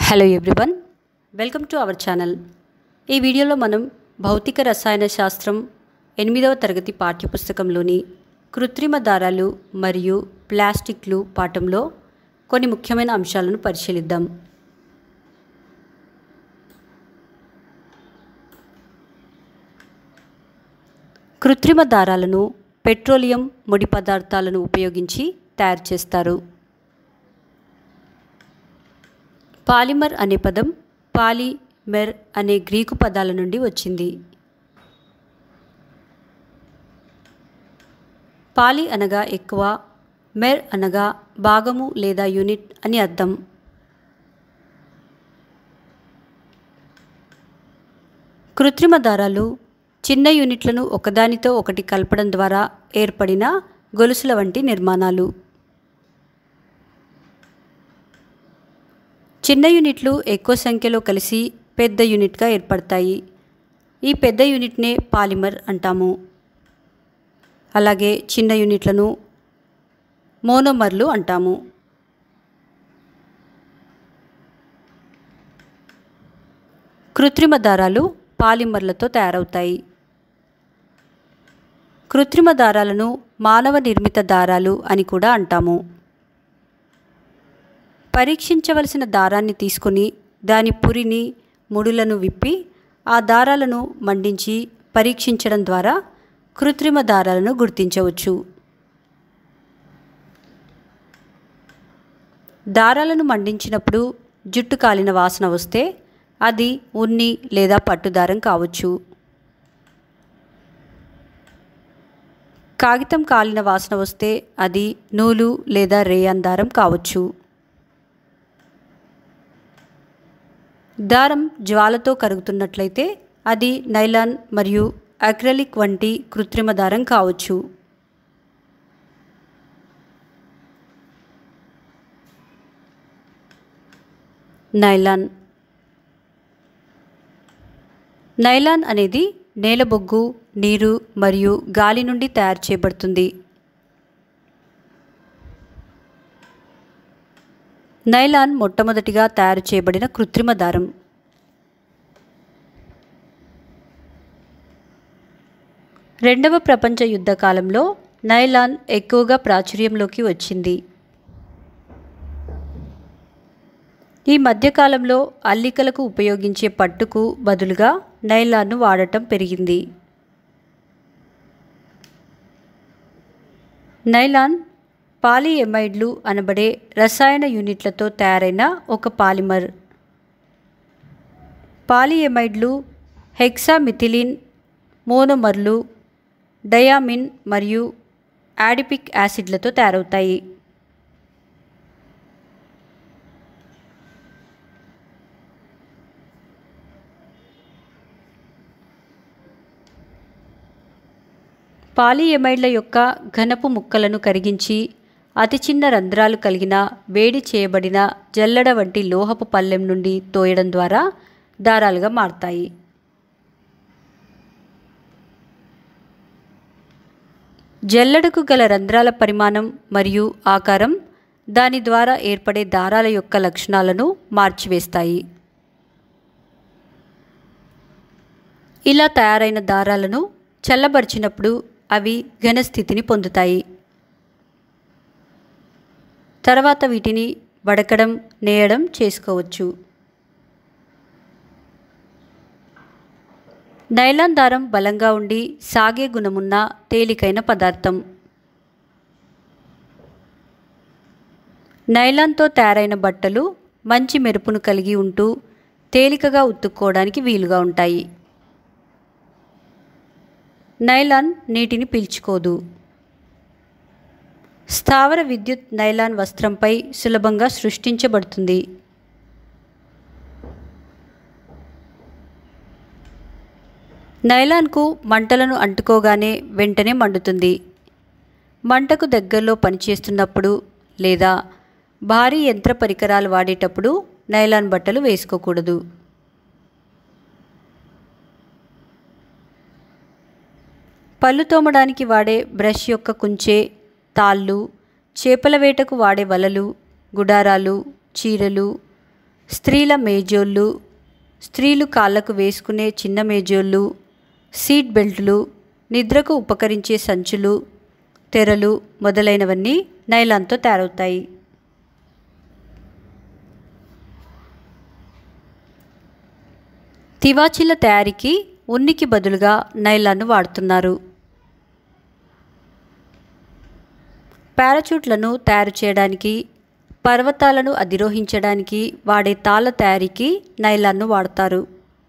hello everyone welcome to our channel ఈ వీడియోలో మనం భౌతిక రసాయన శాస్త్రం ఎనిమిదవ తరగతి పాఠ్యపుస్తకంలోని కృత్రిమ దారాలు మరియు ప్లాస్టిక్లు పాఠంలో కొన్ని ముఖ్యమైన అంశాలను పరిశీలిద్దాం కృత్రిమ దారాలను పెట్రోలియం ముడి పదార్థాలను ఉపయోగించి తయారు చేస్తారు పాలిమర్ అనే పదం పాలిమెర్ అనే గ్రీకు పదాల నుండి వచ్చింది పాలి అనగా ఎక్కువ మెర్ అనగా భాగము లేదా యూనిట్ అని అర్థం కృత్రిమ దారాలు చిన్న యూనిట్లను ఒకదానితో ఒకటి కలపడం ద్వారా ఏర్పడిన గొలుసుల వంటి నిర్మాణాలు చిన్న యూనిట్లు ఎక్కువ సంఖ్యలో కలిసి పెద్ద యూనిట్గా ఏర్పడతాయి ఈ పెద్ద యూనిట్నే పాలిమర్ అంటాము అలాగే చిన్న యూనిట్లను మోనోమర్లు అంటాము కృత్రిమ దారాలు పాలిమర్లతో తయారవుతాయి కృత్రిమ దారాలను మానవ నిర్మిత దారాలు అని కూడా అంటాము పరీక్షించవలసిన దారాన్ని తీసుకొని దాని పురిని ముడులను విప్పి ఆ దారాలను మండించి పరీక్షించడం ద్వారా కృత్రిమ దారాలను గుర్తించవచ్చు దారాలను మండించినప్పుడు జుట్టు కాలిన వాసన వస్తే అది ఉన్ని లేదా పట్టుదారం కావచ్చు కాగితం కాలిన వాసన వస్తే అది నూలు లేదా రేయన్ దారం కావచ్చు దారం జ్వాలతో కరుగుతున్నట్లయితే అది నైలాన్ మరియు అక్రలిక్ వంటి కృత్రిమ దారం కావచ్చు నైలాన్ నైలాన్ అనేది నేలబొగ్గు నీరు మరియు గాలి నుండి తయారు చేయబడుతుంది నైలాన్ మొట్టమొదటిగా తయారు చేయబడిన కృత్రిమ దారం రెండవ ప్రపంచ యుద్ధ కాలంలో నైలాన్ ఎక్కువగా ప్రాచుర్యంలోకి వచ్చింది ఈ మధ్యకాలంలో అల్లికలకు ఉపయోగించే పట్టుకు బదులుగా నైలాన్ను వాడటం పెరిగింది నైలాన్ పాలిఎమైడ్లు అనబడే రసాయన యూనిట్లతో తయారైన ఒక పాలిమర్ పాలిఎమైడ్లు హెక్సామిథిలిన్ మోనోమర్లు డయామిన్ మరియు యాడిపిక్ యాసిడ్లతో తయారవుతాయి పాలిఎమైడ్ల యొక్క ఘనపు ముక్కలను కరిగించి అతి చిన్న రంధ్రాలు కలిగిన వేడి చేయబడిన జల్లెడ వంటి లోహపు పళ్ళెం నుండి తోయడం ద్వారా దారాలుగా మారతాయి జల్లెడకు గల రంధ్రాల పరిమాణం మరియు ఆకారం దాని ద్వారా ఏర్పడే దారాల యొక్క లక్షణాలను మార్చివేస్తాయి ఇలా తయారైన దారాలను చల్లబరిచినప్పుడు అవి ఘనస్థితిని పొందుతాయి తర్వాత వీటిని వడకడం నేయడం చేసుకోవచ్చు నైలాన్ దారం బలంగా ఉండి సాగే గుణమున్న తేలికైన పదార్థం నైలాన్తో తయారైన బట్టలు మంచి మెరుపును కలిగి ఉంటూ తేలికగా ఉత్తుక్కోవడానికి వీలుగా ఉంటాయి నైలాన్ నీటిని పీల్చుకోదు స్థావర విద్యుత్ నైలాన్ వస్త్రంపై సులభంగా సృష్టించబడుతుంది నైలాన్కు మంటలను అంటుకోగానే వెంటనే మండుతుంది మంటకు దగ్గరలో పనిచేస్తున్నప్పుడు లేదా భారీ యంత్ర పరికరాలు వాడేటప్పుడు నైలాన్ బట్టలు వేసుకోకూడదు పళ్ళు తోమడానికి వాడే బ్రష్ యొక్క కుంచే తాళ్ళు చేపల వేటకు వాడే వలలు గుడారాలు చీరలు స్త్రీల మేజోళ్ళు స్త్రీలు కాళ్ళకు వేసుకునే చిన్న మేజోళ్ళు సీట్ బెల్టులు నిద్రకు ఉపకరించే సంచులు తెరలు మొదలైనవన్నీ నైలాన్తో తయారవుతాయి తివాచీల తయారీకి ఉనికి బదులుగా నైలాన్ను వాడుతున్నారు పారాచూట్లను తయారు చేయడానికి పర్వతాలను అధిరోహించడానికి వాడే తాళ్ళ తయారీకి నైలాన్ను వాడతారు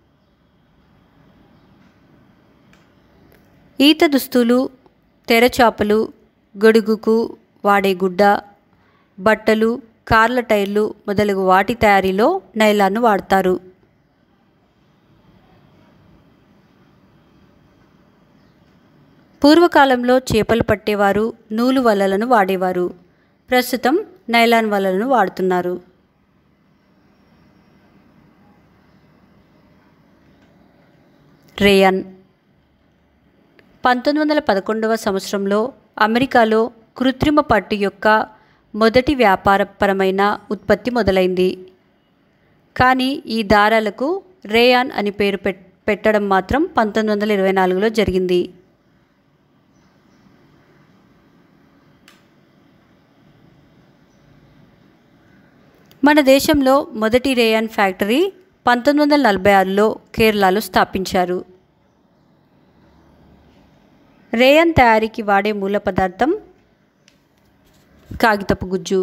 ఈత దుస్తులు తెరచాపలు గొడుగుకు వాడే గుడ్డ బట్టలు కార్ల టైర్లు మొదలగు వాటి తయారీలో నైలాన్ను వాడతారు పూర్వకాలంలో చేపలు పట్టేవారు నూలు వలలను వాడేవారు ప్రస్తుతం నైలాన్ వలలను వాడుతున్నారు రేయన్ పంతొమ్మిది వందల పదకొండవ సంవత్సరంలో అమెరికాలో కృత్రిమ పట్టు యొక్క మొదటి వ్యాపారపరమైన ఉత్పత్తి మొదలైంది కానీ ఈ దారాలకు రేయాన్ అని పేరు పెట్టడం మాత్రం పంతొమ్మిది వందల ఇరవై నాలుగులో జరిగింది మన దేశంలో మొదటి రేయాన్ ఫ్యాక్టరీ పంతొమ్మిది వందల నలభై ఆరులో కేరళలో స్థాపించారు రేయన్ తయారీకి వాడే మూల పదార్థం కాగితపు గుజ్జు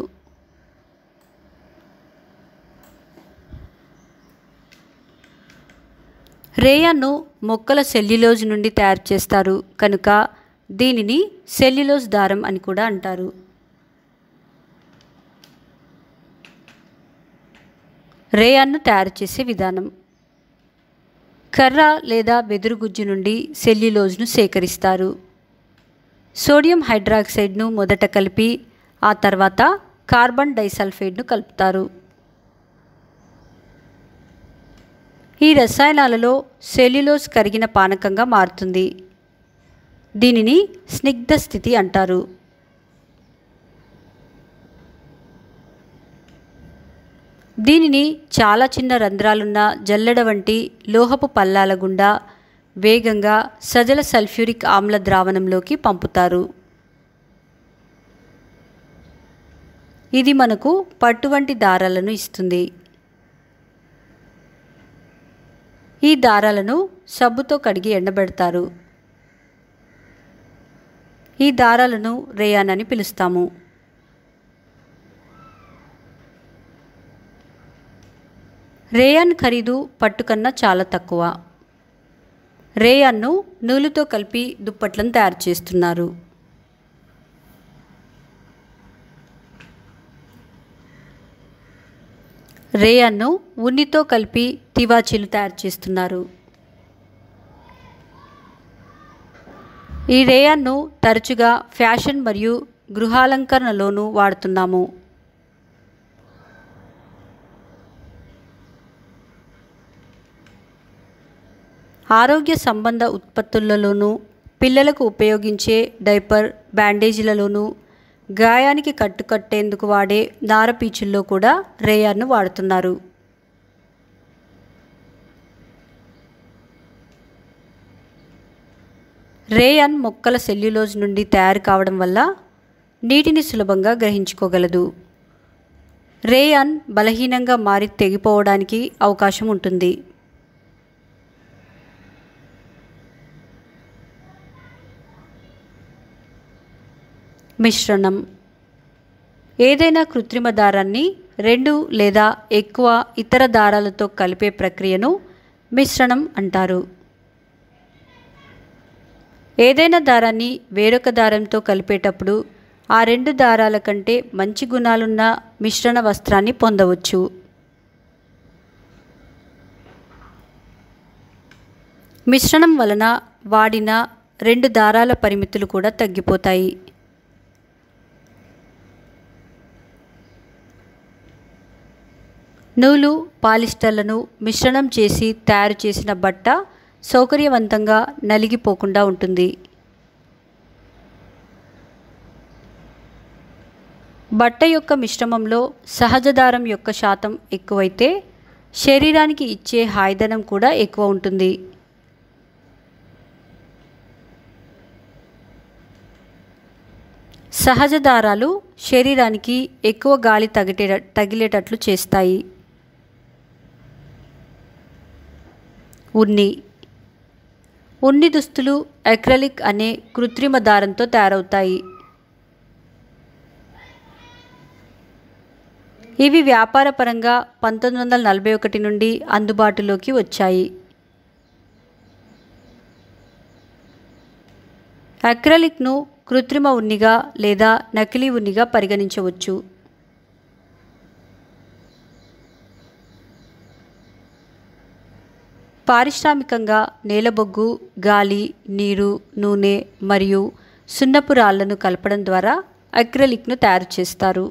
రేయాన్ను మొక్కల సెల్యులోజ్ నుండి తయారు చేస్తారు కనుక దీనిని సెల్యులోజ్ దారం అని కూడా అంటారు రేయాన్ను తయారు చేసే విధానం కర్ర లేదా వెదురు గుజ్జు నుండి సెల్యులోజ్ను సేకరిస్తారు సోడియం హైడ్రాక్సైడ్ను మొదట కలిపి ఆ తర్వాత కార్బన్ డైసల్ఫైడ్ను కలుపుతారు ఈ రసాయనాలలో సెల్యులోజ్ కరిగిన పానకంగా మారుతుంది దీనిని స్నిగ్ధ స్థితి అంటారు దీనిని చాలా చిన్న రంధ్రాలున్న జల్లెడ వంటి లోహపు పల్లాల గుండా వేగంగా సజల సల్ఫ్యూరిక్ ఆమ్ల ద్రావణంలోకి పంపుతారు ఇది మనకు పట్టు వంటి దారాలను ఇస్తుంది ఈ దారాలను సబ్బుతో కడిగి ఎండబెడతారు ఈ దారాలను రేయాన్ అని పిలుస్తాము రేయాన్ ఖరీదు పట్టు కన్నా చాలా తక్కువ రేయాన్ను నూలుతో కలిపి దుప్పట్లను తయారు చేస్తున్నారు రేయాన్ను ఉన్నితో కలిపి తివాచీలు తయారు చేస్తున్నారు ఈ రేయాన్ను తరచుగా ఫ్యాషన్ మరియు గృహాలంకరణలోనూ వాడుతున్నాము ఆరోగ్య సంబంధ ఉత్పత్తులలోనూ పిల్లలకు ఉపయోగించే డైపర్ బ్యాండేజీలలోనూ గాయానికి కట్టుకట్టేందుకు వాడే నారపీచుల్లో కూడా రేయాన్ను వాడుతున్నారు రేయాన్ మొక్కల సెల్యులోజ్ నుండి తయారు కావడం వల్ల నీటిని సులభంగా గ్రహించుకోగలదు రేయాన్ బలహీనంగా మారి తెగిపోవడానికి అవకాశం ఉంటుంది మిశ్రణం ఏదైనా కృత్రిమ దారాన్ని రెండు లేదా ఎక్కువ ఇతర దారాలతో కలిపే ప్రక్రియను మిశ్రణం అంటారు ఏదైనా దారాన్ని వేరొక దారంతో కలిపేటప్పుడు ఆ రెండు దారాల కంటే మంచి గుణాలున్న మిశ్రణ వస్త్రాన్ని పొందవచ్చు మిశ్రణం వలన వాడిన రెండు దారాల పరిమితులు కూడా తగ్గిపోతాయి నూలు పాలిస్టర్లను మిశ్రణం చేసి తయారు చేసిన బట్ట సౌకర్యవంతంగా నలిగిపోకుండా ఉంటుంది బట్ట యొక్క మిశ్రమంలో సహజ దారం యొక్క శాతం ఎక్కువైతే శరీరానికి ఇచ్చే హాయిదనం కూడా ఎక్కువ ఉంటుంది సహజ దారాలు శరీరానికి ఎక్కువ గాలి తగిటే తగిలేటట్లు చేస్తాయి ఉన్ని ఉన్ని దుస్తులు అక్రలిక్ అనే కృత్రిమ దారంతో తయారవుతాయి ఇవి వ్యాపారపరంగా పంతొమ్మిది వందల నలభై ఒకటి నుండి అందుబాటులోకి వచ్చాయి అక్రలిక్ను కృత్రిమ ఉన్నిగా లేదా నకిలీ ఉన్నిగా పరిగణించవచ్చు పారిశ్రామికంగా నేలబొగ్గు గాలి నీరు నూనె మరియు సున్నపు రాళ్లను కలపడం ద్వారా అక్రలిక్ను తయారు చేస్తారు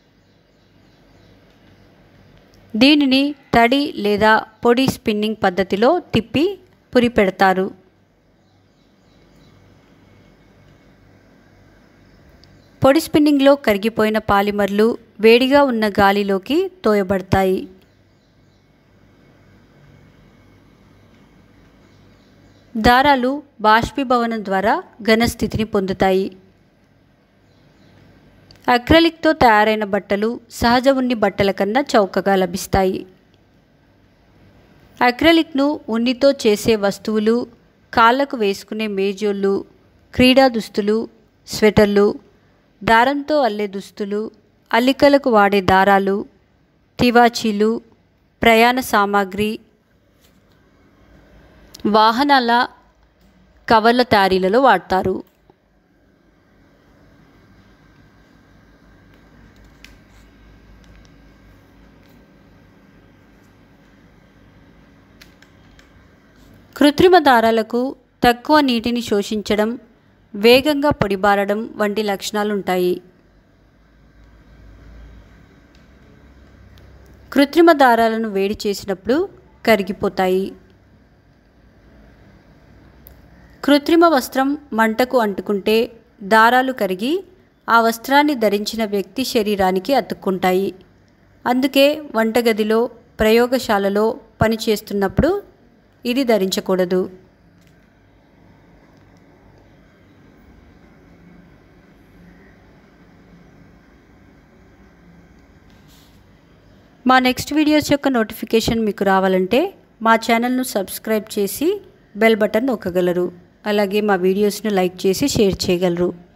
దీనిని తడి లేదా పొడి స్పిన్నింగ్ పద్ధతిలో తిప్పి పురి పెడతారు పొడి స్పిన్నింగ్లో కరిగిపోయిన పాలిమర్లు వేడిగా ఉన్న గాలిలోకి తోయబడతాయి దారాలు బాష్పీభవనం ద్వారా ఘనస్థితిని పొందుతాయి అక్రలిక్తో తయారైన బట్టలు సహజ ఉన్ని బట్టల కన్నా చౌకగా లభిస్తాయి అక్రలిక్ను ఉన్నితో చేసే వస్తువులు కాళ్ళకు వేసుకునే మేజోళ్ళు క్రీడా దుస్తులు స్వెటర్లు దారంతో అల్లే దుస్తులు అల్లికలకు వాడే దారాలు తివాచీలు ప్రయాణ సామాగ్రి వాహనాల కవర్ల తయారీలలో వాడతారు కృత్రిమ దారాలకు తక్కువ నీటిని శోషించడం వేగంగా పొడిబారడం వంటి లక్షణాలుంటాయి కృత్రిమ దారాలను వేడి చేసినప్పుడు కరిగిపోతాయి కృత్రిమ వస్త్రం మంటకు అంటుకుంటే దారాలు కరిగి ఆ వస్త్రాన్ని ధరించిన వ్యక్తి శరీరానికి అతుక్కుంటాయి అందుకే వంటగదిలో ప్రయోగశాలలో పనిచేస్తున్నప్పుడు ఇది ధరించకూడదు మా నెక్స్ట్ వీడియోస్ యొక్క నోటిఫికేషన్ మీకు రావాలంటే మా ఛానల్ను సబ్స్క్రైబ్ చేసి బెల్ బటన్ నొక్కగలరు అలాగే మా వీడియోస్ను లైక్ చేసి షేర్ చేయగలరు